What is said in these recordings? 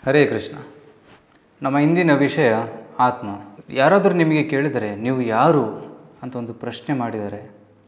ಹರೇ ಕೃಷ್ಣ ನಮ್ಮ ಇಂದಿನ ವಿಷಯ ಆತ್ಮ ಯಾರಾದರೂ ನಿಮಗೆ ಕೇಳಿದರೆ ನೀವು ಯಾರು ಅಂತ ಒಂದು ಪ್ರಶ್ನೆ ಮಾಡಿದರೆ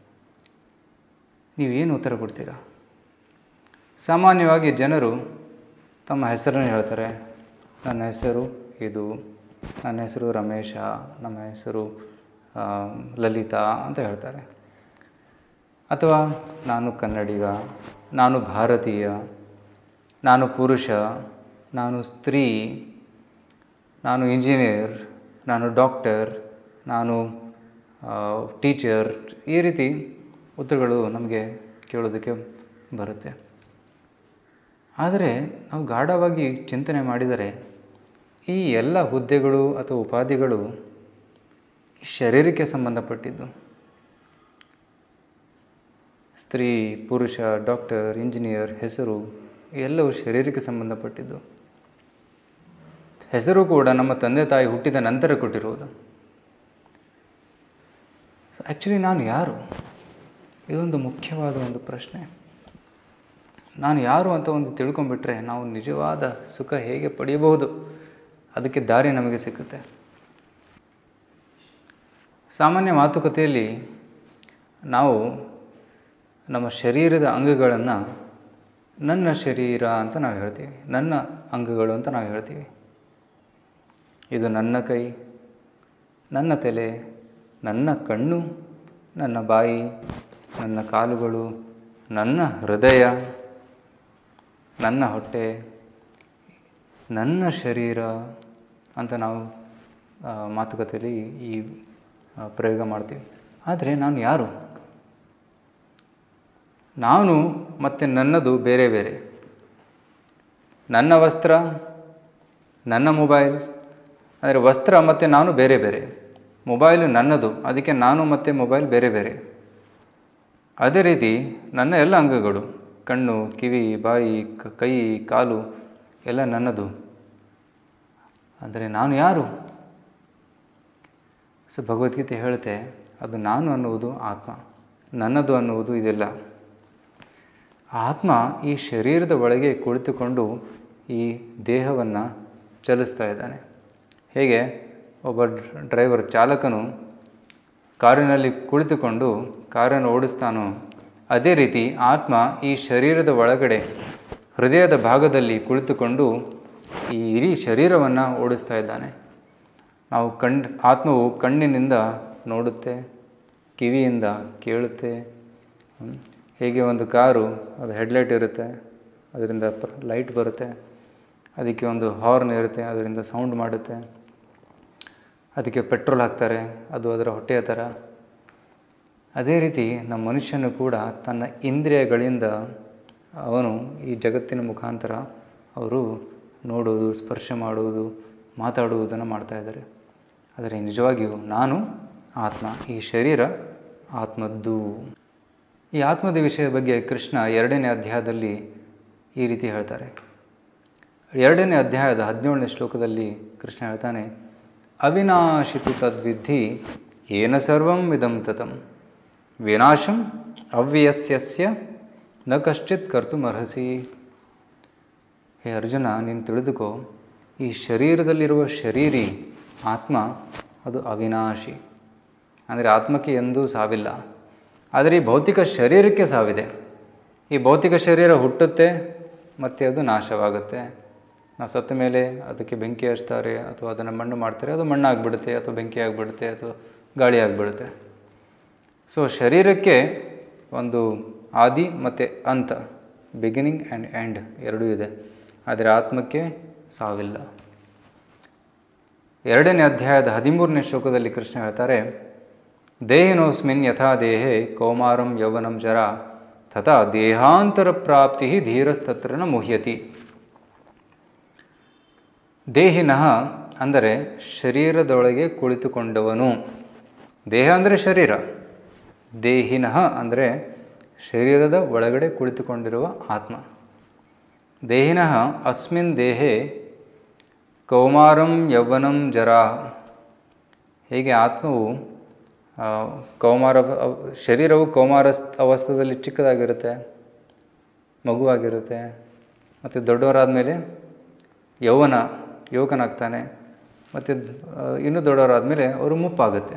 ನೀವೇನು ಉತ್ತರ ಕೊಡ್ತೀರಾ ಸಾಮಾನ್ಯವಾಗಿ ಜನರು ತಮ್ಮ ಹೆಸರನ್ನು ಹೇಳ್ತಾರೆ ನನ್ನ ಹೆಸರು ಇದು ನನ್ನ ಹೆಸರು ರಮೇಶ ನಮ್ಮ ಹೆಸರು ಆ, ಲಲಿತಾ ಅಂತ ಹೇಳ್ತಾರೆ ಅಥವಾ ನಾನು ಕನ್ನಡಿಗ ನಾನು ಭಾರತೀಯ ನಾನು ಪುರುಷ ನಾನು ಸ್ತ್ರೀ ನಾನು ಇಂಜಿನಿಯರ್ ನಾನು ಡಾಕ್ಟರ್ ನಾನು ಟೀಚರ್ ಈ ರೀತಿ ಉತ್ತರಗಳು ನಮಗೆ ಕೇಳೋದಕ್ಕೆ ಬರುತ್ತೆ ಆದರೆ ನಾವು ಗಾಢವಾಗಿ ಚಿಂತನೆ ಮಾಡಿದರೆ ಈ ಎಲ್ಲ ಹುದ್ದೆಗಳು ಅಥವಾ ಉಪಾಧಿಗಳು ಈ ಶರೀರಕ್ಕೆ ಸಂಬಂಧಪಟ್ಟಿದ್ದು ಸ್ತ್ರೀ ಪುರುಷ ಡಾಕ್ಟರ್ ಇಂಜಿನಿಯರ್ ಹೆಸರು ಎಲ್ಲವೂ ಶರೀರಕ್ಕೆ ಸಂಬಂಧಪಟ್ಟಿದ್ದು ಹೆಸರು ಕೂಡ ನಮ್ಮ ತಂದೆ ತಾಯಿ ಹುಟ್ಟಿದ ನಂತರ ಕೊಟ್ಟಿರುವುದು ಆ್ಯಕ್ಚುಲಿ ನಾನು ಯಾರು ಇದೊಂದು ಮುಖ್ಯವಾದ ಒಂದು ಪ್ರಶ್ನೆ ನಾನು ಯಾರು ಅಂತ ಒಂದು ತಿಳ್ಕೊಂಬಿಟ್ರೆ ನಾವು ನಿಜವಾದ ಸುಖ ಹೇಗೆ ಪಡೆಯಬಹುದು ಅದಕ್ಕೆ ದಾರಿ ನಮಗೆ ಸಿಕ್ಕುತ್ತೆ ಸಾಮಾನ್ಯ ಮಾತುಕತೆಯಲ್ಲಿ ನಾವು ನಮ್ಮ ಶರೀರದ ಅಂಗಗಳನ್ನು ನನ್ನ ಶರೀರ ಅಂತ ನಾವು ಹೇಳ್ತೀವಿ ನನ್ನ ಅಂಗಗಳು ಅಂತ ನಾವು ಹೇಳ್ತೀವಿ ಇದು ನನ್ನ ಕೈ ನನ್ನ ತಲೆ ನನ್ನ ಕಣ್ಣು ನನ್ನ ಬಾಯಿ ನನ್ನ ಕಾಲುಗಳು ನನ್ನ ಹೃದಯ ನನ್ನ ಹೊಟ್ಟೆ ನನ್ನ ಶರೀರ ಅಂತ ನಾವು ಆ, ಮಾತುಕತೆಯಲ್ಲಿ ಈ ಆ, ಪ್ರಯೋಗ ಮಾಡ್ತೀವಿ ಆದರೆ ನಾನು ಯಾರು ನಾನು ಮತ್ತು ನನ್ನದು ಬೇರೆ ಬೇರೆ ನನ್ನ ವಸ್ತ್ರ ನನ್ನ ಮೊಬೈಲ್ ಅಂದರೆ ವಸ್ತ್ರ ಮತ್ತು ನಾನು ಬೇರೆ ಬೇರೆ ಮೊಬೈಲು ನನ್ನದು ಅದಕ್ಕೆ ನಾನು ಮತ್ತು ಮೊಬೈಲ್ ಬೇರೆ ಬೇರೆ ಅದೇ ರೀತಿ ನನ್ನ ಎಲ್ಲ ಅಂಗಗಳು ಕಣ್ಣು ಕಿವಿ ಬಾಯಿ ಕ- ಕೈ ಕಾಲು ಎಲ್ಲ ನನ್ನದು ಅಂದರೆ ನಾನು ಯಾರು ಸೊ ಭಗವದ್ಗೀತೆ ಹೇಳುತ್ತೆ ಅದು ನಾನು ಅನ್ನುವುದು ಆತ್ಮ ನನ್ನದು ಅನ್ನುವುದು ಇದೆಲ್ಲ ಆತ್ಮ ಈ ಶರೀರದ ಒಳಗೆ ಕುಳಿತುಕೊಂಡು ಈ ದೇಹವನ್ನು ಚಲಿಸ್ತಾ ಇದ್ದಾನೆ ಹೇಗೆ ಒಬ್ಬ ಡ್ರ- ಡ್ರೈವರ್ ಚಾಲಕನು ಕಾರಿನಲ್ಲಿ ಕುಳಿತುಕೊಂಡು ಕಾರನ್ನು ಓಡಿಸ್ತಾನೋ ಅದೇ ರೀತಿ ಆತ್ಮ ಈ ಶರೀರದ ಒಳಗಡೆ ಹೃದಯದ ಭಾಗದಲ್ಲಿ ಕುಳಿತುಕೊಂಡು ಈ ಇಡೀ ಶರೀರವನ್ನು ಓಡಿಸ್ತಾ ಇದ್ದಾನೆ ನಾವು ಕಣ್ ಆತ್ಮವು ಕಣ್ಣಿನಿಂದ ನೋಡುತ್ತೆ ಕಿವಿಯಿಂದ ಕೇಳುತ್ತೆ ಹ್ಮ್. ಹೇಗೆ ಒಂದು ಕಾರು ಅದು ಹೆಡ್ಲೈಟ್ ಇರುತ್ತೆ ಅದರಿಂದ ಲೈಟ್ ಬರುತ್ತೆ ಅದಕ್ಕೆ ಒಂದು ಹಾರ್ನ್ ಇರುತ್ತೆ ಅದರಿಂದ ಸೌಂಡ್ ಮಾಡುತ್ತೆ ಅದಕ್ಕೆ ಪೆಟ್ರೋಲ್ ಹಾಕ್ತಾರೆ ಅದು ಅದರ ಹೊಟ್ಟೆಯ ಥರ ಅದೇ ರೀತಿ ನಮ್ಮ ಮನುಷ್ಯನು ಕೂಡ ತನ್ನ ಇಂದ್ರಿಯಗಳಿಂದ ಅವನು ಈ ಜಗತ್ತಿನ ಮುಖಾಂತರ ಅವರು ನೋಡುವುದು ಸ್ಪರ್ಶ ಮಾಡುವುದು ಮಾತಾಡುವುದನ್ನು ಮಾಡ್ತಾ ಇದ್ದಾರೆ ಆದರೆ ನಿಜವಾಗಿಯೂ ನಾನು ಆತ್ಮ ಈ ಶರೀರ ಆತ್ಮದ್ದು ಈ ಆತ್ಮದ ವಿಷಯದ ಬಗ್ಗೆ ಕೃಷ್ಣ ಎರಡನೇ ಅಧ್ಯಾಯದಲ್ಲಿ ಈ ರೀತಿ ಹೇಳ್ತಾರೆ ಎರಡನೇ ಅಧ್ಯಾಯದ ಹದಿನೇಳನೇ ಶ್ಲೋಕದಲ್ಲಿ ಕೃಷ್ಣ ಹೇಳ್ತಾನೆ ಅವಿನಾಶಿತು ತದ್ವಿಧಿ ಏನ ಸರ್ವಂ ಇದಂ ತತಂ ವಿನಾಶಂ ಅವ್ಯಸ್ಯಸ್ಯ ನ ಕಶ್ಚಿತ್ ಕರ್ತುಮರ್ಹಸಿ ಹೇ ಅರ್ಜುನ ನೀನು ತಿಳಿದುಕೋ ಈ ಶರೀರದಲ್ಲಿರುವ ಶರೀರಿ ಆತ್ಮ ಅದು ಅವಿನಾಶಿ ಅಂದರೆ ಆತ್ಮಕ್ಕೆ ಎಂದೂ ಸಾವಿಲ್ಲ ಆದರೆ ಈ ಭೌತಿಕ ಶರೀರಕ್ಕೆ ಸಾವಿದೆ ಈ ಭೌತಿಕ ಶರೀರ ಹುಟ್ಟುತ್ತೆ ಮತ್ತು ಅದು ನಾಶವಾಗುತ್ತೆ ನಾವು ಸತ್ತ ಮೇಲೆ ಅದಕ್ಕೆ ಬೆಂಕಿ ಹಚ್ತಾರೆ ಅಥವಾ ಅದನ್ನು ಮಣ್ಣು ಮಾಡ್ತಾರೆ ಅದು ಮಣ್ಣಾಗಿಬಿಡುತ್ತೆ ಅಥವಾ ಬೆಂಕಿ ಆಗಿಬಿಡುತ್ತೆ ಅಥವಾ ಗಾಳಿ ಆಗಿಬಿಡುತ್ತೆ ಸೊ ಶರೀರಕ್ಕೆ ಒಂದು ಆದಿ ಮತ್ತು ಅಂತ ಬಿಗಿನಿಂಗ್ ಆ್ಯಂಡ್ ಎಂಡ್ ಎರಡೂ ಇದೆ ಆದರೆ ಆತ್ಮಕ್ಕೆ ಸಾವಿಲ್ಲ ಎರಡನೇ ಅಧ್ಯಾಯದ ಹದಿಮೂರನೇ ಶ್ಲೋಕದಲ್ಲಿ ಕೃಷ್ಣ ಹೇಳ್ತಾರೆ ದೇಹಿನೋಸ್ಮಿನ್ ಯಥಾ ದೇಹೆ ಕೌಮಾರಂ ಯೌವನಂ ಜರ ತಥಾ ದೇಹಾಂತರ ಪ್ರಾಪ್ತಿ ಧೀರಸ್ತತ್ರ ನ ಮುಹ್ಯತಿ ದೇಹಿನಃ ಅಂದರೆ ಶರೀರದೊಳಗೆ ಕುಳಿತುಕೊಂಡವನು ದೇಹ ಅಂದರೆ ಶರೀರ ದೇಹಿನಃ ಅಂದರೆ ಶರೀರದ ಒಳಗಡೆ ಕುಳಿತುಕೊಂಡಿರುವ ಆತ್ಮ ದೇಹಿನಃ ಅಸ್ಮಿನ್ ದೇಹೆ ಕೌಮಾರಂ ಯೌವನಂ ಜರಾ ಹೇಗೆ ಆತ್ಮವು ಆ, ಕೌಮಾರ ಅವ್- ಶರೀರವು ಕೌಮಾರ ಅವಸ್ಥದಲ್ಲಿ ಚಿಕ್ಕದಾಗಿರುತ್ತೆ ಮಗುವಾಗಿರುತ್ತೆ ಮತ್ತು ದೊಡ್ಡವರಾದ ಮೇಲೆ ಯೌವನ ಯುವಕನಾಗ್ತಾನೆ ಮತ್ತು ಇನ್ನೂ ದೊಡ್ಡವರಾದಮೇಲೆ ಅವರು ಮುಪ್ಪಾಗುತ್ತೆ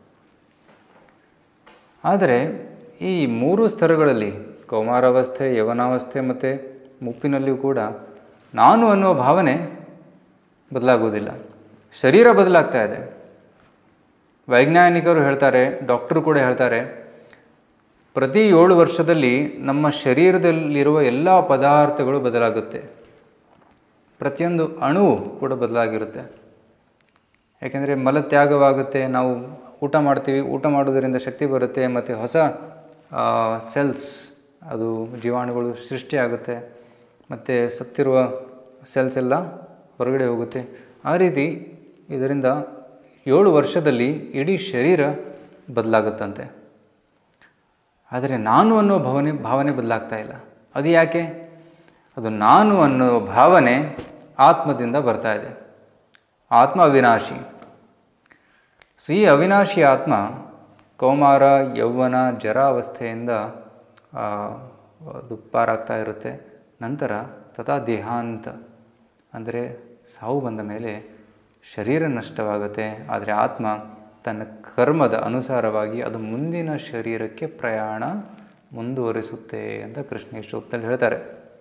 ಆದರೆ ಈ ಮೂರು ಸ್ತರಗಳಲ್ಲಿ ಕೌಮಾರಾವಸ್ಥೆ ಯವನಾವಸ್ಥೆ ಮತ್ತು ಮುಪ್ಪಿನಲ್ಲಿಯೂ ಕೂಡ ನಾನು ಅನ್ನುವ ಭಾವನೆ ಬದಲಾಗುವುದಿಲ್ಲ ಶರೀರ ಬದಲಾಗ್ತಾ ಇದೆ ವೈಜ್ಞಾನಿಕರು ಹೇಳ್ತಾರೆ ಡಾಕ್ಟರು ಕೂಡ ಹೇಳ್ತಾರೆ ಪ್ರತಿ ಏಳು ವರ್ಷದಲ್ಲಿ ನಮ್ಮ ಶರೀರದಲ್ಲಿರುವ ಎಲ್ಲ ಪದಾರ್ಥಗಳು ಬದಲಾಗುತ್ತೆ ಪ್ರತಿಯೊಂದು ಅಣುವು ಕೂಡ ಬದಲಾಗಿರುತ್ತೆ ಯಾಕೆಂದರೆ ಮಲತ್ಯಾಗವಾಗುತ್ತೆ ನಾವು ಊಟ ಮಾಡ್ತೀವಿ ಊಟ ಮಾಡೋದರಿಂದ ಶಕ್ತಿ ಬರುತ್ತೆ ಮತ್ತು ಹೊಸ ಸೆಲ್ಸ್ ಅದು ಜೀವಾಣುಗಳು ಸೃಷ್ಟಿಯಾಗುತ್ತೆ ಮತ್ತು ಸತ್ತಿರುವ ಸೆಲ್ಸ್ ಎಲ್ಲ ಹೊರಗಡೆ ಹೋಗುತ್ತೆ ಆ ರೀತಿ ಇದರಿಂದ ಏಳು ವರ್ಷದಲ್ಲಿ ಇಡೀ ಶರೀರ ಬದಲಾಗುತ್ತಂತೆ ಆದರೆ ನಾನು ಅನ್ನೋ ಭಾವನೆ ಭಾವನೆ ಬದಲಾಗ್ತಾ ಇಲ್ಲ ಅದು ಯಾಕೆ ಅದು ನಾನು ಅನ್ನೋ ಭಾವನೆ ಆತ್ಮದಿಂದ ಬರ್ತಾ ಇದೆ ಆತ್ಮ ಅವಿನಾಶಿ ಸೊ ಈ ಅವಿನಾಶಿ ಆತ್ಮ ಕೌಮಾರ ಯೌವನ ಜರಾವಸ್ಥೆಯಿಂದ ಆ, ಅದು ಪಾರಾಗ್ತಾ ಇರುತ್ತೆ ನಂತರ ತಥಾ ದೇಹಾಂತ ಅಂದರೆ ಸಾವು ಬಂದ ಮೇಲೆ ಶರೀರ ನಷ್ಟವಾಗುತ್ತೆ ಆದರೆ ಆತ್ಮ ತನ್ನ ಕರ್ಮದ ಅನುಸಾರವಾಗಿ ಅದು ಮುಂದಿನ ಶರೀರಕ್ಕೆ ಪ್ರಯಾಣ ಮುಂದುವರಿಸುತ್ತೆ ಅಂತ ಕೃಷ್ಣ ಈ ಶ್ಲೋಕದಲ್ಲಿ ಹೇಳ್ತಾರೆ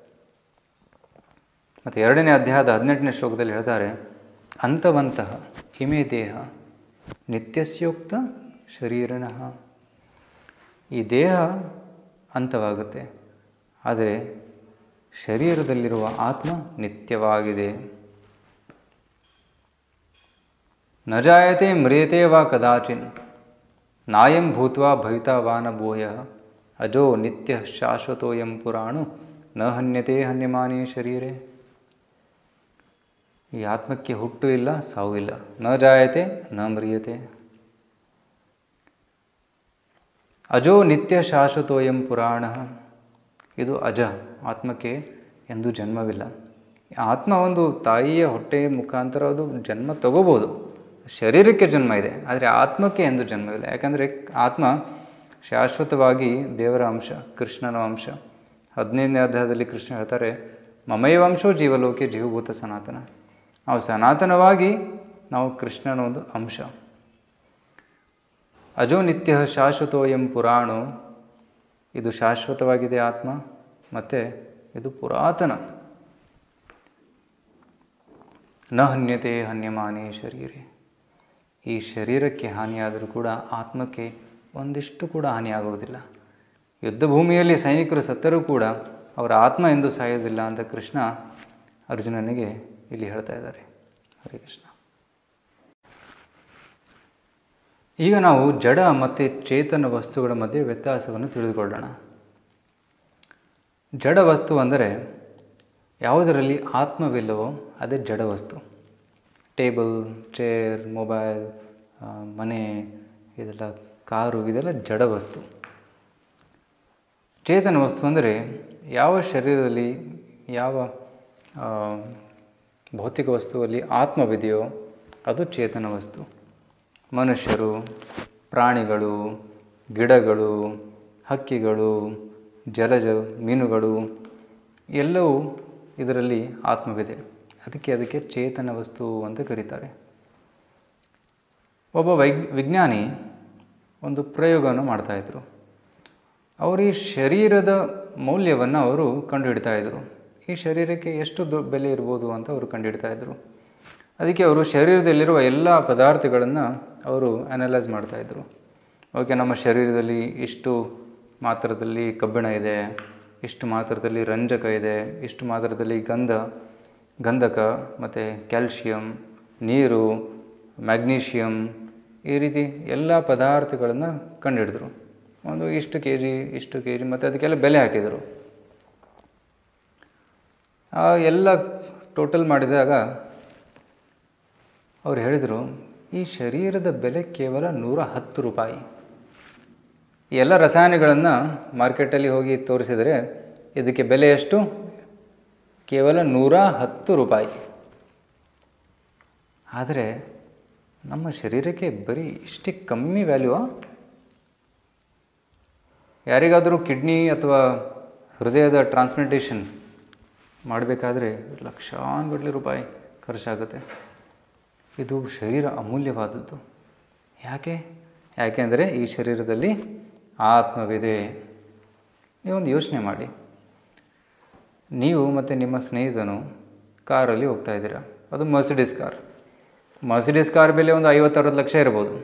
ಮತ್ತು ಎರಡನೇ ಅಧ್ಯಾಯದ ಹದಿನೆಂಟನೇ ಶ್ಲೋಕದಲ್ಲಿ ಹೇಳ್ತಾರೆ ಅಂತವಂತಹ ಇಮೆ ದೇಹ ನಿತ್ಯಸ್ಯೋಕ್ತ ಶರೀರಿನಃ ಈ ದೇಹ ಅಂತವಾಗುತ್ತೆ ಆದರೆ ಶರೀರದಲ್ಲಿರುವ ಆತ್ಮ ನಿತ್ಯವಾಗಿದೆ ನ ಜಾಯತೆ ಮ್ರಿಯತೆ ವಾ ಕದಾಚಿನ್ ನಾಯಂ ಭೂತ್ವಾ ಭವಿತಾ ವಾ ನ ಭೂಯ ಅಜೋ ನಿತ್ಯ ಶಾಶ್ವತೋಯಂ ಪುರಾಣು ನ ಹನ್ಯತೆ ಹನ್ಯಮಾನೇ ಶರೀರೆ ಈ ಆತ್ಮಕ್ಕೆ ಹುಟ್ಟು ಇಲ್ಲ ಸಾವು ಇಲ್ಲ ನ ಜಾಯತೆ ನ ಮ್ರಿಯತೆ ಅಜೋ ನಿತ್ಯ ಶಾಶ್ವತೋಯಂ ಪುರಾಣ ಇದು ಅಜ ಆತ್ಮಕ್ಕೆ ಎಂದೂ ಜನ್ಮವಿಲ್ಲ ಆತ್ಮ ಒಂದು ತಾಯಿಯ ಹೊಟ್ಟೆಯ ಮುಖಾಂತರ ಅದು ಜನ್ಮ ತಗೋಬೋದು ಶರೀರಕ್ಕೆ ಜನ್ಮ ಇದೆ ಆದರೆ ಆತ್ಮಕ್ಕೆ ಎಂದೂ ಜನ್ಮವಿಲ್ಲ ಯಾಕಂದರೆ ಆತ್ಮ ಶಾಶ್ವತವಾಗಿ ದೇವರ ಅಂಶ ಕೃಷ್ಣನ ಅಂಶ ಹದಿನೈದನೇ ಅಧ್ಯಾಯದಲ್ಲಿ ಕೃಷ್ಣ ಹೇಳ್ತಾರೆ ಮಮೈವಂಶೋ ಜೀವಲೋಕೆ ಜೀವಭೂತ ಸನಾತನ ನಾವು ಸನಾತನವಾಗಿ ನಾವು ಕೃಷ್ಣನ ಒಂದು ಅಂಶ ಅಜೋ ನಿತ್ಯ ಶಾಶ್ವತೋಯಂ ಪುರಾಣೋ ಇದು ಶಾಶ್ವತವಾಗಿದೆ ಆತ್ಮ ಮತ್ತು ಇದು ಪುರಾತನ ನ ಹನ್ಯತೆ ಹನ್ಯಮಾನೇ ಶರೀರೆ ಈ ಶರೀರಕ್ಕೆ ಹಾನಿಯಾದರೂ ಕೂಡ ಆತ್ಮಕ್ಕೆ ಒಂದಿಷ್ಟು ಕೂಡ ಹಾನಿಯಾಗುವುದಿಲ್ಲ ಯುದ್ಧ ಭೂಮಿಯಲ್ಲಿ ಸೈನಿಕರು ಸತ್ತರೂ ಕೂಡ ಅವರ ಆತ್ಮ ಎಂದು ಸಾಯೋದಿಲ್ಲ ಅಂತ ಕೃಷ್ಣ ಅರ್ಜುನನಿಗೆ ಇಲ್ಲಿ ಹೇಳ್ತಾ ಇದ್ದಾರೆ ಹರೇ ಕೃಷ್ಣ ಈಗ ನಾವು ಜಡ ಮತ್ತು ಚೇತನ ವಸ್ತುಗಳ ಮಧ್ಯೆ ವ್ಯತ್ಯಾಸವನ್ನು ತಿಳಿದುಕೊಳ್ಳೋಣ ಜಡ ವಸ್ತು ಅಂದರೆ ಯಾವುದರಲ್ಲಿ ಆತ್ಮವಿಲ್ಲವೋ ಅದೇ ಜಡ ವಸ್ತು ಟೇಬಲ್ ಚೇರ್ ಮೊಬೈಲ್ ಆ, ಮನೆ ಇದೆಲ್ಲ ಕಾರು ಇದೆಲ್ಲ ಜಡ ವಸ್ತು ಚೇತನ ವಸ್ತು ಅಂದರೆ ಯಾವ ಶರೀರದಲ್ಲಿ ಯಾವ ಆ, ಭೌತಿಕ ವಸ್ತುವಲ್ಲಿ ಆತ್ಮವಿದೆಯೋ ಅದು ಚೇತನ ವಸ್ತು ಮನುಷ್ಯರು ಪ್ರಾಣಿಗಳು ಗಿಡಗಳು ಹಕ್ಕಿಗಳು ಜಲಜ ಮೀನುಗಳು ಎಲ್ಲವೂ ಇದರಲ್ಲಿ ಆತ್ಮವಿದೆ ಅದಕ್ಕೆ ಅದಕ್ಕೆ ಚೇತನ ವಸ್ತು ಅಂತ ಕರೀತಾರೆ ಒಬ್ಬ ವೈಗ್ ವಿಜ್ಞಾನಿ ಒಂದು ಪ್ರಯೋಗವನ್ನು ಮಾಡ್ತಾಯಿದ್ರು ಅವರು ಈ ಶರೀರದ ಮೌಲ್ಯವನ್ನು ಅವರು ಕಂಡುಹಿಡ್ತಾ ಇದ್ರು ಈ ಶರೀರಕ್ಕೆ ಎಷ್ಟು ದೊ ಬೆಲೆ ಇರ್ಬೋದು ಅಂತ ಅವರು ಕಂಡುಹಿಡ್ತಾ ಇದ್ರು ಅದಕ್ಕೆ ಅವರು ಶರೀರದಲ್ಲಿರುವ ಎಲ್ಲ ಪದಾರ್ಥಗಳನ್ನು ಅವರು ಅನಲೈಸ್ ಮಾಡ್ತಾಯಿದ್ರು ಓಕೆ ನಮ್ಮ ಶರೀರದಲ್ಲಿ ಇಷ್ಟು ಮಾತ್ರದಲ್ಲಿ ಕಬ್ಬಿಣ ಇದೆ ಇಷ್ಟು ಮಾತ್ರದಲ್ಲಿ ರಂಜಕ ಇದೆ ಇಷ್ಟು ಮಾತ್ರದಲ್ಲಿ ಗಂಧ ಗಂಧಕ ಮತ್ತು ಕ್ಯಾಲ್ಶಿಯಂ ನೀರು ಮ್ಯಾಗ್ನೀಷಿಯಮ್ ಈ ರೀತಿ ಎಲ್ಲ ಪದಾರ್ಥಗಳನ್ನು ಕಂಡುಹಿಡಿದ್ರು ಒಂದು ಇಷ್ಟು ಕೆ ಜಿ ಇಷ್ಟು ಕೆ ಜಿ ಮತ್ತು ಅದಕ್ಕೆಲ್ಲ ಬೆಲೆ ಹಾಕಿದರು ಆ ಎಲ್ಲ ಟೋಟಲ್ ಮಾಡಿದಾಗ ಅವ್ರು ಹೇಳಿದರು ಈ ಶರೀರದ ಬೆಲೆ ಕೇವಲ ನೂರ ಹತ್ತು ರೂಪಾಯಿ ಈ ಎಲ್ಲ ರಸಾಯನಗಳನ್ನು ಮಾರ್ಕೆಟಲ್ಲಿ ಹೋಗಿ ತೋರಿಸಿದರೆ ಇದಕ್ಕೆ ಬೆಲೆ ಎಷ್ಟು ಕೇವಲ ನೂರ ಹತ್ತು ರೂಪಾಯಿ ಆದರೆ ನಮ್ಮ ಶರೀರಕ್ಕೆ ಬರೀ ಇಷ್ಟೇ ಕಮ್ಮಿ ವ್ಯಾಲ್ಯೂವಾ ಯಾರಿಗಾದರೂ ಕಿಡ್ನಿ ಅಥವಾ ಹೃದಯದ ಟ್ರಾನ್ಸ್ಪ್ಲಾಂಟೇಷನ್ ಮಾಡಬೇಕಾದ್ರೆ ಲಕ್ಷಾನುಗಟ್ಟಲೆ ರೂಪಾಯಿ ಖರ್ಚಾಗುತ್ತೆ ಇದು ಶರೀರ ಅಮೂಲ್ಯವಾದದ್ದು ಯಾಕೆ ಯಾಕೆಂದರೆ ಈ ಶರೀರದಲ್ಲಿ ಆತ್ಮವಿದೆ ನೀವೊಂದು ಯೋಚನೆ ಮಾಡಿ ನೀವು ಮತ್ತು ನಿಮ್ಮ ಸ್ನೇಹಿತನು ಕಾರಲ್ಲಿ ಹೋಗ್ತಾ ಇದ್ದೀರಾ ಅದು ಮರ್ಸಿಡೀಸ್ ಕಾರ್ ಮರ್ಸಿಡೀಸ್ ಕಾರ್ ಬೆಲೆ ಒಂದು ಐವತ್ತರವತ್ತು ಲಕ್ಷ ಇರ್ಬೋದು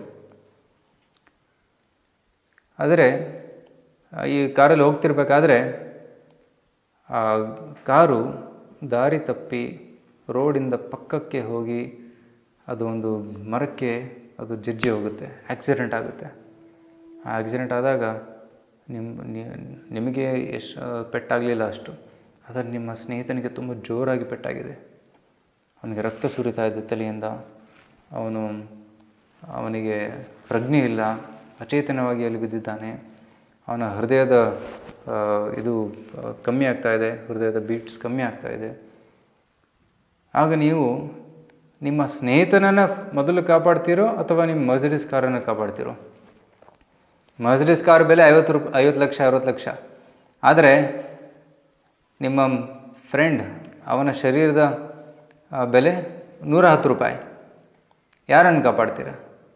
ಆದರೆ ಆ, ಈ ಕಾರಲ್ಲಿ ಹೋಗ್ತಿರ್ಬೇಕಾದ್ರೆ ಆ ಕಾರು ದಾರಿ ತಪ್ಪಿ ರೋಡಿಂದ ಪಕ್ಕಕ್ಕೆ ಹೋಗಿ ಅದು ಒಂದು ಮರಕ್ಕೆ ಅದು ಜಜ್ಜಿ ಹೋಗುತ್ತೆ ಆಕ್ಸಿಡೆಂಟ್ ಆಗುತ್ತೆ ಆ ಆಕ್ಸಿಡೆಂಟ್ ಆದಾಗ ನಿಮ್ಮ ನಿ- ನಿಮಗೆ ಎಷ್ಟು ಪೆಟ್ಟಾಗಲಿಲ್ಲ ಅಷ್ಟು ಆದರೆ ನಿಮ್ಮ ಸ್ನೇಹಿತನಿಗೆ ತುಂಬ ಜೋರಾಗಿ ಪೆಟ್ಟಾಗಿದೆ ಅವನಿಗೆ ರಕ್ತ ಸುರಿತಾ ಇದೆ ತಲೆಯಿಂದ ಅವನು ಅವನಿಗೆ ಪ್ರಜ್ಞೆ ಇಲ್ಲ ಅಚೇತನವಾಗಿ ಅಲ್ಲಿ ಬಿದ್ದಿದ್ದಾನೆ ಅವನ ಹೃದಯದ ಆ, ಇದು ಆ, ಕಮ್ಮಿ ಆಗ್ತಾ ಇದೆ ಹೃದಯದ ಬೀಟ್ಸ್ ಕಮ್ಮಿ ಆಗ್ತಾ ಇದೆ ಆಗ ನೀವು ನಿಮ್ಮ ಸ್ನೇಹಿತನನ್ನು ಮೊದಲು ಕಾಪಾಡ್ತೀರೋ ಅಥವಾ ನಿಮ್ಮ ಮರ್ಸಿಡೀಸ್ ಕಾರನ್ನು ಕಾಪಾಡ್ತೀರೋ ಮರ್ಸಿಡೀಸ್ ಕಾರ್ ಬೆಲೆ ಐವತ್ತು ರೂಪ ಐವತ್ತು ಲಕ್ಷ ಅರವತ್ತು ಲಕ್ಷ ಆದರೆ ನಿಮ್ಮ ಫ್ರೆಂಡ್ ಅವನ ಶರೀರದ ಆ, ಬೆಲೆ ನೂರ ಹತ್ತು ರೂಪಾಯಿ ಯಾರನ್ನು ಕಾಪಾಡ್ತೀರಾ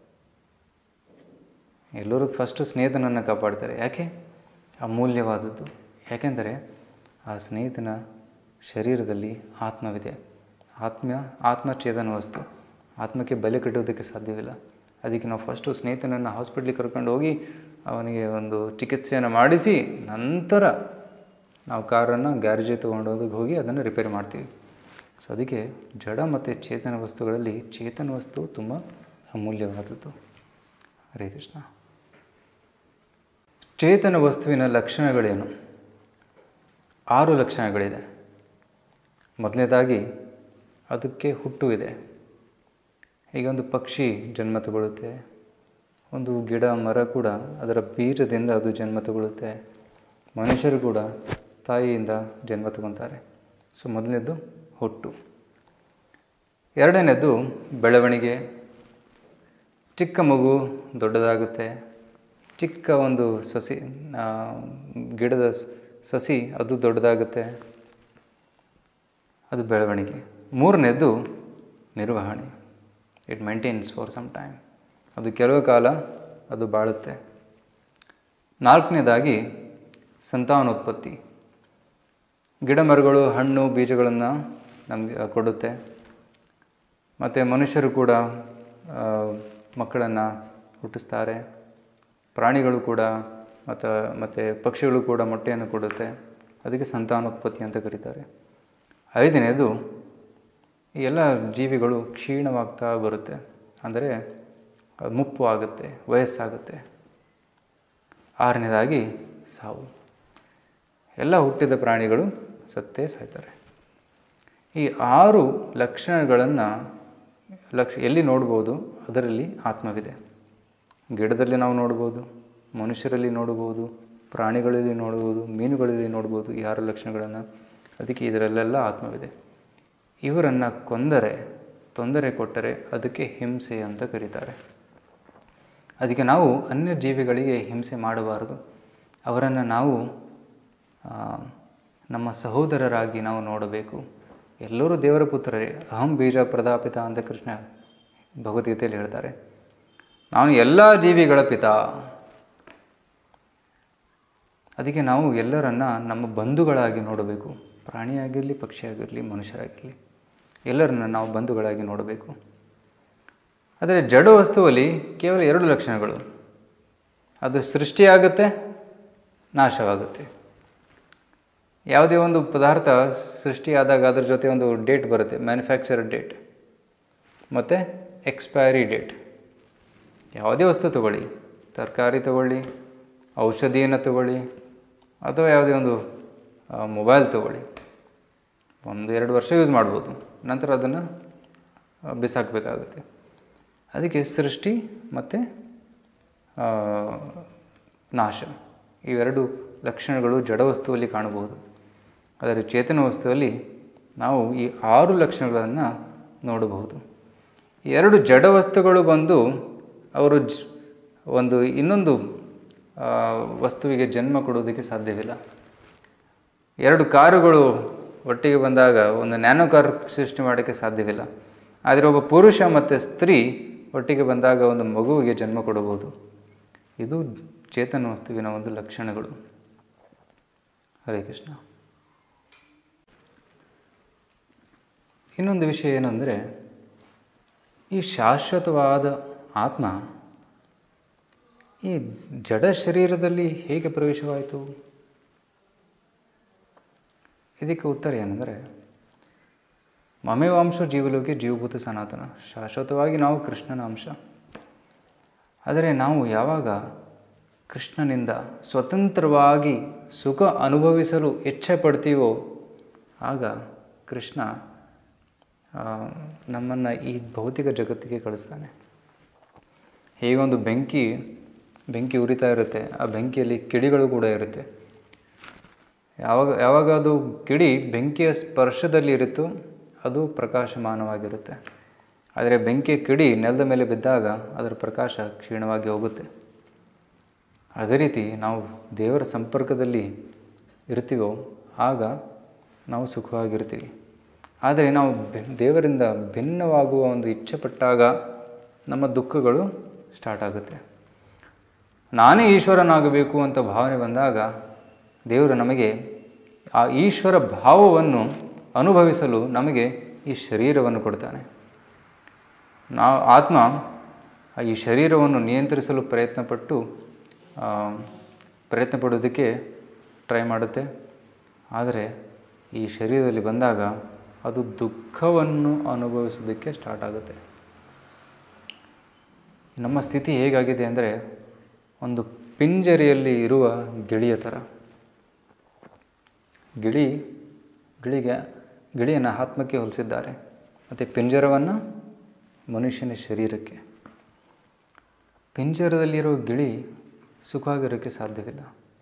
ಎಲ್ಲರೂ ಫಸ್ಟು ಸ್ನೇಹಿತನನ್ನು ಕಾಪಾಡ್ತಾರೆ ಯಾಕೆ ಅಮೂಲ್ಯವಾದದ್ದು ಯಾಕೆಂದರೆ ಆ ಸ್ನೇಹಿತನ ಶರೀರದಲ್ಲಿ ಆತ್ಮವಿದೆ ಆತ್ಮ ಆತ್ಮಚೇತನ ವಸ್ತು ಆತ್ಮಕ್ಕೆ ಬೆಲೆ ಕಟ್ಟುವುದಕ್ಕೆ ಸಾಧ್ಯವಿಲ್ಲ ಅದಕ್ಕೆ ನಾವು ಫಸ್ಟು ಸ್ನೇಹಿತನನ್ನು ಹಾಸ್ಪಿಟ್ಲಿಗೆ ಕರ್ಕೊಂಡು ಹೋಗಿ ಅವನಿಗೆ ಒಂದು ಚಿಕಿತ್ಸೆಯನ್ನು ಮಾಡಿಸಿ ನಂತರ ನಾವು ಕಾರನ್ನು ಗ್ಯಾರೇಜಿಗೆ ತೊಗೊಂಡೋಗಿ ಹೋಗಿ ಅದನ್ನು ರಿಪೇರಿ ಮಾಡ್ತೀವಿ ಸೊ ಅದಕ್ಕೆ ಜಡ ಮತ್ತು ಚೇತನ ವಸ್ತುಗಳಲ್ಲಿ ಚೇತನ ವಸ್ತು ತುಂಬ ಅಮೂಲ್ಯವಾದದ್ದು ಹರೇ ಕೃಷ್ಣ ಚೇತನ ವಸ್ತುವಿನ ಲಕ್ಷಣಗಳೇನು ಆರು ಲಕ್ಷಣಗಳಿದೆ ಮೊದಲನೇದಾಗಿ ಅದಕ್ಕೆ ಹುಟ್ಟು ಇದೆ ಈಗ ಒಂದು ಪಕ್ಷಿ ಜನ್ಮ ತಗೊಳ್ಳುತ್ತೆ ಒಂದು ಗಿಡ ಮರ ಕೂಡ ಅದರ ಬೀಜದಿಂದ ಅದು ಜನ್ಮ ತಗೊಳ್ಳುತ್ತೆ ಮನುಷ್ಯರು ಕೂಡ ತಾಯಿಯಿಂದ ಜನ್ಮ ತಗೊತಾರೆ ಸೊ ಮೊದಲನೇದು ಹುಟ್ಟು ಎರಡನೇದು ಬೆಳವಣಿಗೆ ಚಿಕ್ಕ ಮಗು ದೊಡ್ಡದಾಗುತ್ತೆ ಚಿಕ್ಕ ಒಂದು ಸಸಿ ಆ, ಗಿಡದ ಸ್- ಸಸಿ ಅದು ದೊಡ್ಡದಾಗುತ್ತೆ ಅದು ಬೆಳವಣಿಗೆ ಮೂರನೇದು ನಿರ್ವಹಣೆ it maintenance for some time ಅದು ಕೆಲವು ಕಾಲ ಅದು ಬಾಳುತ್ತೆ ನಾಲ್ಕನೇದಾಗಿ ಸಂತಾನೋತ್ಪತ್ತಿ ಗಿಡ ಮರಗಳು ಹಣ್ಣು ಬೀಜಗಳನ್ನು ನಮಗೆ ಕೊಡುತ್ತೆ ಮತ್ತು ಮನುಷ್ಯರು ಕೂಡ ಮಕ್ಕಳನ್ನು ಹುಟ್ಟಿಸ್ತಾರೆ ಪ್ರಾಣಿಗಳು ಕೂಡ ಮತ್ತು ಮತ್ತು ಪಕ್ಷಿಗಳು ಕೂಡ ಮೊಟ್ಟೆಯನ್ನು ಕೊಡುತ್ತೆ ಅದಕ್ಕೆ ಸಂತಾನೋತ್ಪತ್ತಿ ಅಂತ ಕರೀತಾರೆ ಐದನೇದು ಈ ಎಲ್ಲ ಜೀವಿಗಳು ಕ್ಷೀಣವಾಗ್ತಾ ಬರುತ್ತೆ ಅಂದರೆ ಅದು ಮುಪ್ಪು ಆಗುತ್ತೆ ವಯಸ್ಸಾಗುತ್ತೆ ಆರನೇದಾಗಿ ಸಾವು ಎಲ್ಲ ಹುಟ್ಟಿದ ಪ್ರಾಣಿಗಳು ಸತ್ತೇ ಸಾಯ್ತಾರೆ ಈ ಆರು ಲಕ್ಷಣಗಳನ್ನು ಲಕ್ಷ ಎಲ್ಲಿ ನೋಡ್ಬೋದು ಅದರಲ್ಲಿ ಆತ್ಮವಿದೆ ಗಿಡದಲ್ಲಿ ನಾವು ನೋಡ್ಬೋದು ಮನುಷ್ಯರಲ್ಲಿ ನೋಡ್ಬೋದು ಪ್ರಾಣಿಗಳಲ್ಲಿ ನೋಡ್ಬೋದು ಮೀನುಗಳಲ್ಲಿ ನೋಡ್ಬೋದು ಈ ಆರು ಲಕ್ಷಣಗಳನ್ನು ಅದಕ್ಕೆ ಇದರಲ್ಲೆಲ್ಲ ಆತ್ಮವಿದೆ ಇವರನ್ನು ಕೊಂದರೆ ತೊಂದರೆ ಕೊಟ್ಟರೆ ಅದಕ್ಕೆ ಹಿಂಸೆ ಅಂತ ಕರೀತಾರೆ ಅದಕ್ಕೆ ನಾವು ಅನ್ಯ ಜೀವಿಗಳಿಗೆ ಹಿಂಸೆ ಮಾಡಬಾರದು ಅವರನ್ನು ನಾವು ಆ, ನಮ್ಮ ಸಹೋದರರಾಗಿ ನಾವು ನೋಡಬೇಕು ಎಲ್ಲರೂ ದೇವರ ಪುತ್ರರೇ ಅಹಂ ಬೀಜ ಪ್ರದಾಪಿತ ಅಂತ ಕೃಷ್ಣ ಭಗವದ್ಗೀತೆಯಲ್ಲಿ ಹೇಳ್ತಾರೆ ನಾನು ಎಲ್ಲ ಜೀವಿಗಳ ಪಿತ ಅದಕ್ಕೆ ನಾವು ಎಲ್ಲರನ್ನ ನಮ್ಮ ಬಂಧುಗಳಾಗಿ ನೋಡಬೇಕು ಪ್ರಾಣಿಯಾಗಿರಲಿ ಪಕ್ಷಿಯಾಗಿರಲಿ ಮನುಷ್ಯರಾಗಿರಲಿ ಎಲ್ಲರನ್ನ ನಾವು ಬಂಧುಗಳಾಗಿ ನೋಡಬೇಕು ಆದರೆ ಜಡ ವಸ್ತುವಲ್ಲಿ ಕೇವಲ ಎರಡು ಲಕ್ಷಣಗಳು ಅದು ಸೃಷ್ಟಿಯಾಗುತ್ತೆ ನಾಶವಾಗುತ್ತೆ ಯಾವುದೇ ಒಂದು ಪದಾರ್ಥ ಸೃಷ್ಟಿಯಾದಾಗ ಅದ್ರ ಜೊತೆ ಒಂದು ಡೇಟ್ ಬರುತ್ತೆ ಮ್ಯಾನುಫ್ಯಾಕ್ಚರ್ ಡೇಟ್ ಮತ್ತು ಎಕ್ಸ್ಪೈರಿ ಡೇಟ್ ಯಾವುದೇ ವಸ್ತು ತಗೊಳ್ಳಿ ತರಕಾರಿ ತಗೊಳ್ಳಿ ಔಷಧಿಯನ್ನು ತಗೊಳ್ಳಿ ಅಥವಾ ಯಾವುದೇ ಒಂದು ಮೊಬೈಲ್ ತಗೊಳ್ಳಿ ಒಂದು ಎರಡು ವರ್ಷ ಯೂಸ್ ಮಾಡ್ಬೋದು ನಂತರ ಅದನ್ನು ಬಿಸಾಕಬೇಕಾಗುತ್ತೆ ಅದಕ್ಕೆ ಸೃಷ್ಟಿ ಮತ್ತು ನಾಶ ಇವೆರಡು ಲಕ್ಷಣಗಳು ಜಡ ವಸ್ತುವಲ್ಲಿ ಕಾಣಬಹುದು ಆದರೆ ಚೇತನ ವಸ್ತುವಲ್ಲಿ ನಾವು ಈ ಆರು ಲಕ್ಷಣಗಳನ್ನು ನೋಡಬಹುದು ಈ ಎರಡು ಜಡ ವಸ್ತುಗಳು ಬಂದು ಅವರು ಜ್ ಒಂದು ಇನ್ನೊಂದು ಆ, ವಸ್ತುವಿಗೆ ಜನ್ಮ ಕೊಡೋದಕ್ಕೆ ಸಾಧ್ಯವಿಲ್ಲ ಎರಡು ಕಾರುಗಳು ಒಟ್ಟಿಗೆ ಬಂದಾಗ ಒಂದು ನ್ಯಾನೋ ಕಾರ್ ಸೃಷ್ಟಿ ಮಾಡೋಕ್ಕೆ ಸಾಧ್ಯವಿಲ್ಲ ಆದರೆ ಒಬ್ಬ ಪುರುಷ ಮತ್ತು ಸ್ತ್ರೀ ಒಟ್ಟಿಗೆ ಬಂದಾಗ ಒಂದು ಮಗುವಿಗೆ ಜನ್ಮ ಕೊಡಬಹುದು ಇದು ಚೇತನ ವಸ್ತುವಿನ ಒಂದು ಲಕ್ಷಣಗಳು ಹರೇ ಕೃಷ್ಣ ಇನ್ನೊಂದು ವಿಷಯ ಏನಂದರೆ ಈ ಶಾಶ್ವತವಾದ ಆತ್ಮ ಈ ಜಡ ಶರೀರದಲ್ಲಿ ಹೇಗೆ ಪ್ರವೇಶವಾಯಿತು ಇದಕ್ಕೆ ಉತ್ತರ ಏನೆಂದರೆ ಮಮೇವಾಂಶ ಜೀವಲೋಕೆ ಜೀವಭೂತ ಸನಾತನ ಶಾಶ್ವತವಾಗಿ ನಾವು ಕೃಷ್ಣನ ಅಂಶ ಆದರೆ ನಾವು ಯಾವಾಗ ಕೃಷ್ಣನಿಂದ ಸ್ವತಂತ್ರವಾಗಿ ಸುಖ ಅನುಭವಿಸಲು ಇಚ್ಛೆ ಪಡ್ತೀವೋ ಆಗ ಕೃಷ್ಣ ನಮ್ಮನ್ನು ಈ ಭೌತಿಕ ಜಗತ್ತಿಗೆ ಕಳಿಸ್ತಾನೆ ಹೇಗೊಂದು ಬೆಂಕಿ ಬೆಂಕಿ ಉರಿತಾ ಇರುತ್ತೆ ಆ ಬೆಂಕಿಯಲ್ಲಿ ಕಿಡಿಗಳು ಕೂಡ ಇರುತ್ತೆ ಯಾವಾಗ ಯಾವಾಗ ಅದು ಕಿಡಿ ಬೆಂಕಿಯ ಸ್ಪರ್ಶದಲ್ಲಿ ಇರುತ್ತೋ ಅದು ಪ್ರಕಾಶಮಾನವಾಗಿರುತ್ತೆ ಆದರೆ ಬೆಂಕಿಯ ಕಿಡಿ ನೆಲದ ಮೇಲೆ ಬಿದ್ದಾಗ ಅದರ ಪ್ರಕಾಶ ಕ್ಷೀಣವಾಗಿ ಹೋಗುತ್ತೆ ಅದೇ ರೀತಿ ನಾವು ದೇವರ ಸಂಪರ್ಕದಲ್ಲಿ ಇರ್ತೀವೋ ಆಗ ನಾವು ಸುಖವಾಗಿರ್ತೀವಿ ಆದರೆ ನಾವು ಬೆ- ದೇವರಿಂದ ಭಿನ್ನವಾಗುವ ಒಂದು ಇಚ್ಛೆ ಪಟ್ಟಾಗ ನಮ್ಮ ದುಃಖಗಳು ಸ್ಟಾರ್ಟ್ ಆಗುತ್ತೆ ನಾನೇ ಈಶ್ವರನಾಗಬೇಕು ಅಂತ ಭಾವನೆ ಬಂದಾಗ ದೇವರು ನಮಗೆ ಆ ಈಶ್ವರ ಭಾವವನ್ನು ಅನುಭವಿಸಲು ನಮಗೆ ಈ ಶರೀರವನ್ನು ಕೊಡ್ತಾನೆ ನಾವು ಆತ್ಮ ಆ ಈ ಶರೀರವನ್ನು ನಿಯಂತ್ರಿಸಲು ಪ್ರಯತ್ನಪಟ್ಟು ಆ, ಪ್ರಯತ್ನ ಪಡೋದಕ್ಕೆ ಟ್ರೈ ಮಾಡುತ್ತೆ ಆದರೆ ಈ ಶರೀರದಲ್ಲಿ ಬಂದಾಗ ಅದು ದುಃಖವನ್ನು ಅನುಭವಿಸೋದಕ್ಕೆ ಸ್ಟಾರ್ಟ್ ಆಗುತ್ತೆ ನಮ್ಮ ಸ್ಥಿತಿ ಹೇಗಾಗಿದೆ ಅಂದರೆ ಒಂದು ಪಿಂಜರಿಯಲ್ಲಿ ಇರುವ ಗಿಳಿಯ ಥರ ಗಿಳಿ ಗಿಳಿಗೆ ಗಿಳಿಯನ್ನು ಆತ್ಮಕ್ಕೆ ಹೋಲಿಸಿದ್ದಾರೆ ಮತ್ತು ಪಿಂಜರವನ್ನು ಮನುಷ್ಯನ ಶರೀರಕ್ಕೆ ಪಿಂಜರದಲ್ಲಿರೋ ಗಿಳಿ ಸುಖವಾಗಿರೋಕ್ಕೆ ಸಾಧ್ಯವಿಲ್ಲ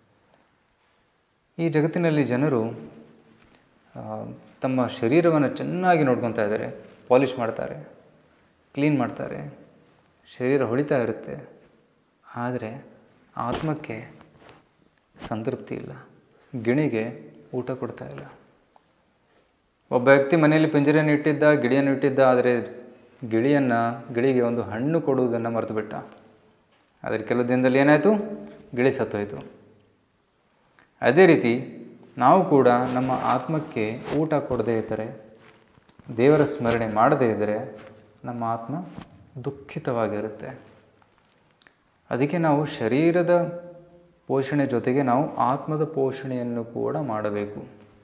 ಈ ಜಗತ್ತಿನಲ್ಲಿ ಜನರು ಆ, ತಮ್ಮ ಶರೀರವನ್ನು ಚೆನ್ನಾಗಿ ನೋಡ್ಕೊತಾ ಇದ್ದಾರೆ ಪಾಲಿಷ್ ಮಾಡ್ತಾರೆ ಕ್ಲೀನ್ ಮಾಡ್ತಾರೆ ಶರೀರ ಹೊಳಿತಾ ಇರುತ್ತೆ ಆದರೆ ಆತ್ಮಕ್ಕೆ ಸಂತೃಪ್ತಿ ಇಲ್ಲ ಗಿಣಿಗೆ ಊಟ ಕೊಡ್ತಾ ಇಲ್ಲ ಒಬ್ಬ ವ್ಯಕ್ತಿ ಮನೆಯಲ್ಲಿ ಪಿಂಜರೆಯನ್ನು ಇಟ್ಟಿದ್ದ ಗಿಳಿಯನ್ನು ಇಟ್ಟಿದ್ದ ಆದರೆ ಗಿಳಿಯನ್ನು ಗಿಳಿಗೆ ಒಂದು ಹಣ್ಣು ಕೊಡುವುದನ್ನು ಮರೆತು ಬಿಟ್ಟ ಆದರೆ ಕೆಲವು ದಿನದಲ್ಲಿ ಏನಾಯಿತು ಗಿಳಿ ಸತ್ತೋಯ್ತು ಅದೇ ರೀತಿ ನಾವು ಕೂಡ ನಮ್ಮ ಆತ್ಮಕ್ಕೆ ಊಟ ಕೊಡದೇ ಇದ್ದರೆ ದೇವರ ಸ್ಮರಣೆ ಮಾಡದೇ ಇದ್ದರೆ ನಮ್ಮ ಆತ್ಮ ದುಃಖಿತವಾಗಿರುತ್ತೆ ಅದಕ್ಕೆ ನಾವು ಶರೀರದ ಪೋಷಣೆ ಜೊತೆಗೆ ನಾವು ಆತ್ಮದ ಪೋಷಣೆಯನ್ನು ಕೂಡ ಮಾಡಬೇಕು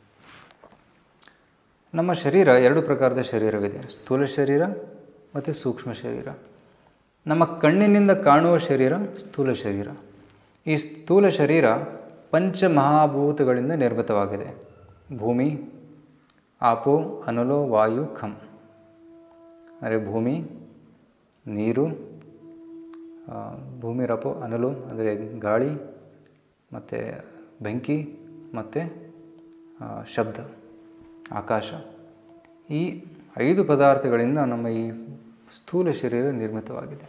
ನಮ್ಮ ಶರೀರ ಎರಡು ಪ್ರಕಾರದ ಶರೀರವಿದೆ ಸ್ಥೂಲ ಶರೀರ ಮತ್ತು ಸೂಕ್ಷ್ಮ ಶರೀರ ನಮ್ಮ ಕಣ್ಣಿನಿಂದ ಕಾಣುವ ಶರೀರ ಸ್ಥೂಲ ಶರೀರ ಈ ಸ್ಥೂಲ ಶರೀರ ಪಂಚಮಹಾಭೂತಗಳಿಂದ ನಿರ್ಮಿತವಾಗಿದೆ ಭೂಮಿ ಆಪೋ ಅನಲೋ ವಾಯು ಖಂ ಅಂದರೆ ಭೂಮಿ ನೀರು ಆ, ಭೂಮಿ ರಪೋ ಅನಲು ಅಂದರೆ ಗಾಳಿ ಮತ್ತು ಬೆಂಕಿ ಮತ್ತು ಆ, ಶಬ್ದ ಆಕಾಶ ಈ ಐದು ಪದಾರ್ಥಗಳಿಂದ ನಮ್ಮ ಈ ಸ್ಥೂಲ ಶರೀರ ನಿರ್ಮಿತವಾಗಿದೆ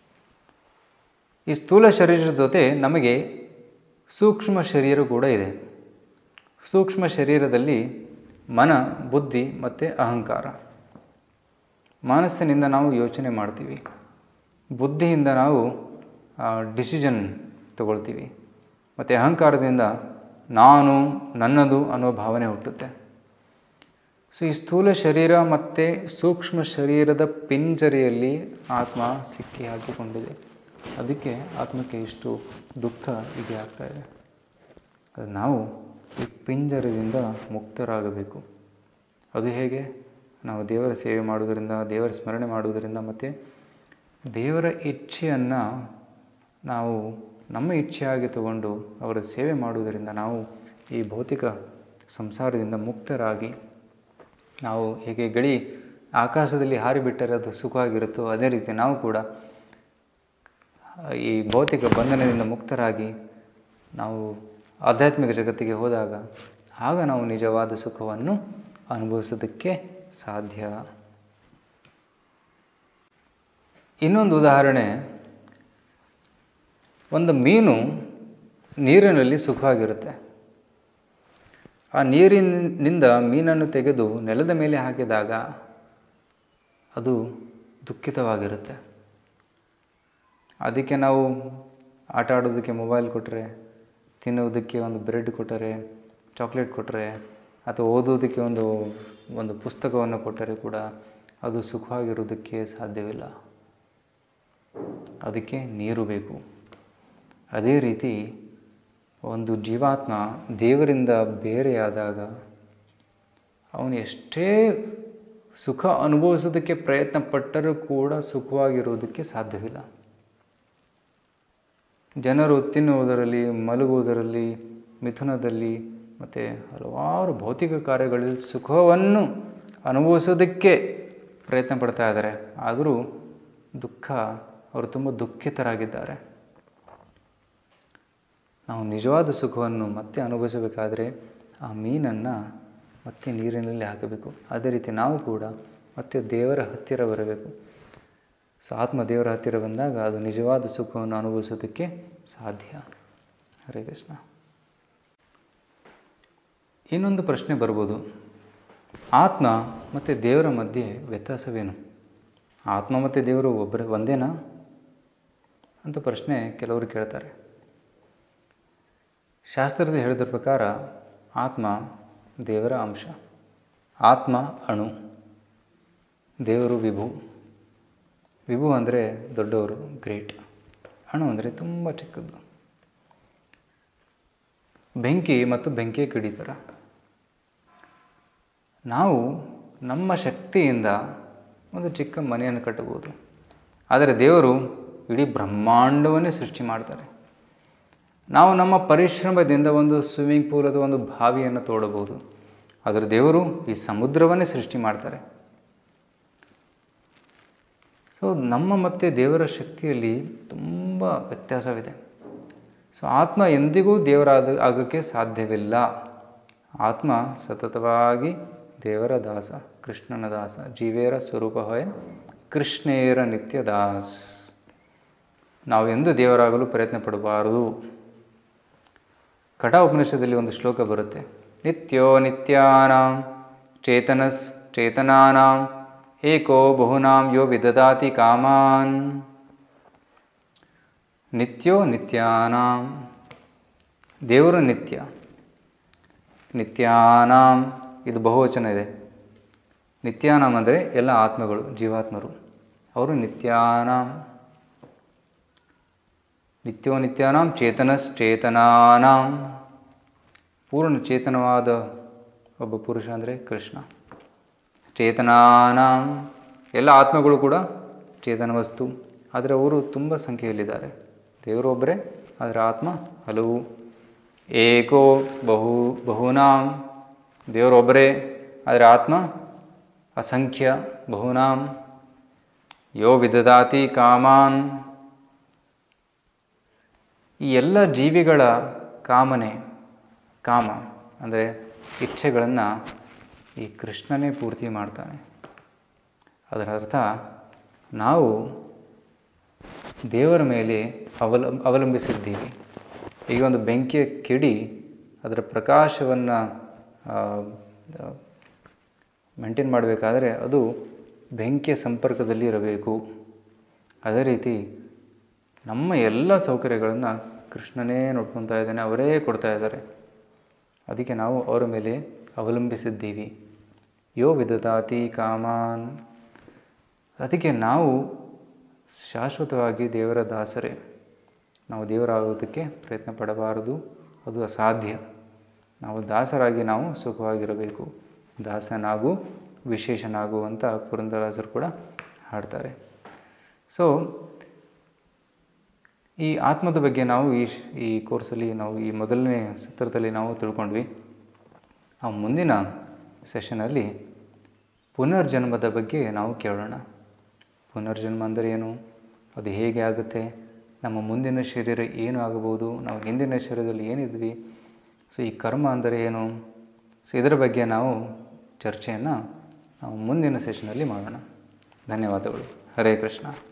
ಈ ಸ್ಥೂಲ ಶರೀರದ ಜೊತೆ ನಮಗೆ ಸೂಕ್ಷ್ಮ ಶರೀರ ಕೂಡ ಇದೆ ಸೂಕ್ಷ್ಮ ಶರೀರದಲ್ಲಿ ಮನ ಬುದ್ಧಿ ಮತ್ತು ಅಹಂಕಾರ ಮನಸ್ಸಿನಿಂದ ನಾವು ಯೋಚನೆ ಮಾಡ್ತೀವಿ ಬುದ್ಧಿಯಿಂದ ನಾವು ಡಿಸಿಷನ್ ತಗೊಳ್ತೀವಿ ಮತ್ತು ಅಹಂಕಾರದಿಂದ ನಾನು ನನ್ನದು ಅನ್ನೋ ಭಾವನೆ ಹುಟ್ಟುತ್ತೆ ಸೊ ಈ ಸ್ಥೂಲ ಶರೀರ ಮತ್ತು ಸೂಕ್ಷ್ಮ ಶರೀರದ ಪಿಂಜರೆಯಲ್ಲಿ ಆತ್ಮ ಸಿಕ್ಕಿ ಹಾಕಿಕೊಂಡಿದೆ ಅದಕ್ಕೆ ಆತ್ಮಕ್ಕೆ ಇಷ್ಟು ದುಃಖ ಹೀಗೆ ಆಗ್ತಾ ಇದೆ ಅದು ನಾವು ಈ ಪಿಂಜರದಿಂದ ಮುಕ್ತರಾಗಬೇಕು ಅದು ಹೇಗೆ ನಾವು ದೇವರ ಸೇವೆ ಮಾಡುವುದರಿಂದ ದೇವರ ಸ್ಮರಣೆ ಮಾಡುವುದರಿಂದ ಮತ್ತು ದೇವರ ಇಚ್ಛೆಯನ್ನು ನಾವು ನಮ್ಮ ಇಚ್ಛೆಯಾಗಿ ತಗೊಂಡು ಅವರ ಸೇವೆ ಮಾಡುವುದರಿಂದ ನಾವು ಈ ಭೌತಿಕ ಸಂಸಾರದಿಂದ ಮುಕ್ತರಾಗಿ ನಾವು ಹೇಗೆ ಗಡಿ ಆಕಾಶದಲ್ಲಿ ಹಾರಿಬಿಟ್ಟರೆ ಅದು ಸುಖವಾಗಿರುತ್ತೋ ಅದೇ ರೀತಿ ನಾವು ಕೂಡ ಈ ಭೌತಿಕ ಬಂಧನದಿಂದ ಮುಕ್ತರಾಗಿ ನಾವು ಆಧ್ಯಾತ್ಮಿಕ ಜಗತ್ತಿಗೆ ಹೋದಾಗ ಆಗ ನಾವು ನಿಜವಾದ ಸುಖವನ್ನು ಅನುಭವಿಸೋದಕ್ಕೆ ಸಾಧ್ಯ ಇನ್ನೊಂದು ಉದಾಹರಣೆ ಒಂದು ಮೀನು ನೀರಿನಲ್ಲಿ ಸುಖವಾಗಿರುತ್ತೆ ಆ ನೀರಿನಿಂದ ಮೀನನ್ನು ತೆಗೆದು ನೆಲದ ಮೇಲೆ ಹಾಕಿದಾಗ ಅದು ದುಃಖಿತವಾಗಿರುತ್ತೆ ಅದಕ್ಕೆ ನಾವು ಆಟ ಆಡೋದಕ್ಕೆ ಮೊಬೈಲ್ ಕೊಟ್ಟರೆ ತಿನ್ನೋದಕ್ಕೆ ಒಂದು ಬ್ರೆಡ್ ಕೊಟ್ಟರೆ ಚಾಕ್ಲೇಟ್ ಕೊಟ್ಟರೆ ಅಥವಾ ಓದೋದಕ್ಕೆ ಒಂದು ಒಂದು ಪುಸ್ತಕವನ್ನು ಕೊಟ್ಟರೆ ಕೂಡ ಅದು ಸುಖವಾಗಿರೋದಕ್ಕೆ ಸಾಧ್ಯವಿಲ್ಲ ಅದಕ್ಕೆ ನೀರು ಬೇಕು ಅದೇ ರೀತಿ ಒಂದು ಜೀವಾತ್ಮ ದೇವರಿಂದ ಬೇರೆಯಾದಾಗ ಅವನು ಎಷ್ಟೇ ಸುಖ ಅನುಭವಿಸೋದಕ್ಕೆ ಪ್ರಯತ್ನ ಪಟ್ಟರೂ ಕೂಡ ಸುಖವಾಗಿರೋದಕ್ಕೆ ಸಾಧ್ಯವಿಲ್ಲ ಜನರು ತಿನ್ನುವುದರಲ್ಲಿ ಮಲಗುವುದರಲ್ಲಿ ಮಿಥುನದಲ್ಲಿ ಮತ್ತು ಹಲವಾರು ಭೌತಿಕ ಕಾರ್ಯಗಳಲ್ಲಿ ಸುಖವನ್ನು ಅನುಭವಿಸೋದಕ್ಕೆ ಪ್ರಯತ್ನ ಪಡ್ತಾ ಇದ್ದಾರೆ ಆದರೂ ದುಃಖ ಅವರು ತುಂಬ ದುಃಖಿತರಾಗಿದ್ದಾರೆ ನಾವು ನಿಜವಾದ ಸುಖವನ್ನು ಮತ್ತೆ ಅನುಭವಿಸಬೇಕಾದರೆ ಆ ಮೀನನ್ನು ಮತ್ತೆ ನೀರಿನಲ್ಲಿ ಹಾಕಬೇಕು ಅದೇ ರೀತಿ ನಾವು ಕೂಡ ಮತ್ತೆ ದೇವರ ಹತ್ತಿರ ಬರಬೇಕು ಸೊ ಆತ್ಮ ದೇವರ ಹತ್ತಿರ ಬಂದಾಗ ಅದು ನಿಜವಾದ ಸುಖವನ್ನು ಅನುಭವಿಸೋದಕ್ಕೆ ಸಾಧ್ಯ ಹರೇ ಕೃಷ್ಣ ಇನ್ನೊಂದು ಪ್ರಶ್ನೆ ಬರ್ಬೋದು ಆತ್ಮ ಮತ್ತು ದೇವರ ಮಧ್ಯೆ ವ್ಯತ್ಯಾಸವೇನು ಆತ್ಮ ಮತ್ತು ದೇವರು ಒಬ್ಬರೇ ಒಂದೇನಾ ಅಂತ ಪ್ರಶ್ನೆ ಕೆಲವರು ಕೇಳ್ತಾರೆ ಶಾಸ್ತ್ರದ ಹೇಳಿದ ಪ್ರಕಾರ ಆತ್ಮ ದೇವರ ಅಂಶ ಆತ್ಮ ಅಣು ದೇವರು ವಿಭು ವಿಭು ಅಂದರೆ ದೊಡ್ಡವರು ಗ್ರೇಟ್ ಅಣು ಅಂದರೆ ತುಂಬ ಚಿಕ್ಕದ್ದು ಬೆಂಕಿ ಮತ್ತು ಬೆಂಕಿಯ ಕಿಡಿ ಥರ ನಾವು ನಮ್ಮ ಶಕ್ತಿಯಿಂದ ಒಂದು ಚಿಕ್ಕ ಮನೆಯನ್ನು ಕಟ್ಟಬಹುದು ಆದರೆ ದೇವರು ಇಡೀ ಬ್ರಹ್ಮಾಂಡವನ್ನೇ ಸೃಷ್ಟಿ ಮಾಡ್ತಾರೆ ನಾವು ನಮ್ಮ ಪರಿಶ್ರಮದಿಂದ ಒಂದು ಸ್ವಿಮ್ಮಿಂಗ್ ಪೂಲ್ ಅಥವಾ ಒಂದು ಬಾವಿಯನ್ನು ತೋಡಬಹುದು ಆದರೆ ದೇವರು ಈ ಸಮುದ್ರವನ್ನೇ ಸೃಷ್ಟಿ ಮಾಡ್ತಾರೆ ಸೊ ನಮ್ಮ ಮತ್ತು ದೇವರ ಶಕ್ತಿಯಲ್ಲಿ ತುಂಬ ವ್ಯತ್ಯಾಸವಿದೆ ಸೊ ಆತ್ಮ ಎಂದಿಗೂ ದೇವರಾದ ಆಗೋಕ್ಕೆ ಸಾಧ್ಯವಿಲ್ಲ ಆತ್ಮ ಸತತವಾಗಿ ದೇವರ ದಾಸ ಕೃಷ್ಣನ ದಾಸ ಜೀವೇರ ಸ್ವರೂಪ ಹೊಯ ಕೃಷ್ಣೇರ ನಿತ್ಯ ದಾಸ್ ನಾವು ಎಂದು ದೇವರಾಗಲು ಪ್ರಯತ್ನ ಪಡಬಾರದು ಕಟ ಉಪನಿಷದಲ್ಲಿ ಒಂದು ಶ್ಲೋಕ ಬರುತ್ತೆ ನಿತ್ಯೋ ನಿತ್ಯಾನಾಂ ಚೇತನಸ್ ಚೇತನಾನಾಂ ಏಕೋ ಬಹುನಾಂ ಯೋ ವಿದದಾತಿ ಕಾಮಾನ್ ನಿತ್ಯೋ ನಿತ್ಯಾನಾಂ ದೇವರು ನಿತ್ಯ ನಿತ್ಯಾನಾಂ ಇದು ಬಹುವಚನ ಇದೆ ನಿತ್ಯಾನಾಂ ಅಂದರೆ ಎಲ್ಲ ಆತ್ಮಗಳು ಜೀವಾತ್ಮರು ಅವರು ನಿತ್ಯಾನಾಂ ನಿತ್ಯೋ ನಿತ್ಯಾನಾಂ ಚೇತನಶ್ಚೇತನಾನಾಂ ಪೂರ್ಣ ಚೇತನವಾದ ಒಬ್ಬ ಪುರುಷ ಅಂದರೆ ಕೃಷ್ಣ ಚೇತನಾನಾಂ ಎಲ್ಲ ಆತ್ಮಗಳು ಕೂಡ ಚೇತನ ವಸ್ತು ಆದರೆ ಅವರು ತುಂಬ ಸಂಖ್ಯೆಯಲ್ಲಿದ್ದಾರೆ ದೇವರು ಒಬ್ಬರೇ ಆದರೆ ಆತ್ಮ ಹಲವು ಏಕೋ ಬಹು ಬಹುನಾಂ ದೇವರೊಬ್ಬರೇ ಆದರೆ ಆತ್ಮ ಅಸಂಖ್ಯ ಬಹುನಾಂ ಯೋ ವಿದದಾತಿ ಕಾಮಾನ್ ಈ ಎಲ್ಲ ಜೀವಿಗಳ ಕಾಮನೆ ಕಾಮ ಅಂದರೆ ಇಚ್ಛೆಗಳನ್ನು ಈ ಕೃಷ್ಣನೇ ಪೂರ್ತಿ ಮಾಡ್ತಾನೆ ಅದರ ಅರ್ಥ ನಾವು ದೇವರ ಮೇಲೆ ಅವಲಂ ಅವಲಂಬಿಸಿದ್ದೀವಿ ಈಗ ಒಂದು ಬೆಂಕಿಯ ಕಿಡಿ ಅದರ ಪ್ರಕಾಶವನ್ನು ಮೇಂಟೈನ್ ಮಾಡಬೇಕಾದ್ರೆ ಅದು ಬೆಂಕಿಯ ಸಂಪರ್ಕದಲ್ಲಿ ಇರಬೇಕು ಅದೇ ರೀತಿ ನಮ್ಮ ಎಲ್ಲ ಸೌಕರ್ಯಗಳನ್ನು ಕೃಷ್ಣನೇ ನೋಡ್ಕೊತಾ ಇದ್ದಾನೆ ಅವರೇ ಕೊಡ್ತಾ ಇದ್ದಾರೆ ಅದಕ್ಕೆ ನಾವು ಅವರ ಮೇಲೆ ಅವಲಂಬಿಸಿದ್ದೀವಿ ಯೋ ವಿದದಾತಿ ಕಾಮಾನ್ ಅದಕ್ಕೆ ನಾವು ಶಾಶ್ವತವಾಗಿ ದೇವರ ದಾಸರೇ ನಾವು ದೇವರಾಗೋದಕ್ಕೆ ಪ್ರಯತ್ನ ಪಡಬಾರದು ಅದು ಅಸಾಧ್ಯ ನಾವು ದಾಸರಾಗಿ ನಾವು ಸುಖವಾಗಿರಬೇಕು ದಾಸನಾಗು ವಿಶೇಷನಾಗು ಅಂತ ಪುರಂದರದಾಸರು ಕೂಡ ಹಾಡ್ತಾರೆ ಸೊ ಈ ಆತ್ಮದ ಬಗ್ಗೆ ನಾವು ಈ ಶ್- ಈ ಕೋರ್ಸಲ್ಲಿ ನಾವು ಈ ಮೊದಲನೇ ಸತ್ರದಲ್ಲಿ ನಾವು ತಿಳ್ಕೊಂಡ್ವಿ ಆ ಮುಂದಿನ ಸೆಷನಲ್ಲಿ ಪುನರ್ಜನ್ಮದ ಬಗ್ಗೆ ನಾವು ಕೇಳೋಣ ಪುನರ್ಜನ್ಮ ಅಂದರೆ ಏನು ಅದು ಹೇಗೆ ಆಗುತ್ತೆ ನಮ್ಮ ಮುಂದಿನ ಶರೀರ ಏನು ಆಗಬಹುದು ನಾವು ಹಿಂದಿನ ಶರೀರದಲ್ಲಿ ಏನಿದ್ವಿ ಸೊ ಈ ಕರ್ಮ ಅಂದರೆ ಏನು ಸೊ ಇದರ ಬಗ್ಗೆ ನಾವು ಚರ್ಚೆಯನ್ನು ನಾವು ಮುಂದಿನ ಸೆಷನಲ್ಲಿ ಮಾಡೋಣ ಧನ್ಯವಾದಗಳು ಹರೇ ಕೃಷ್ಣ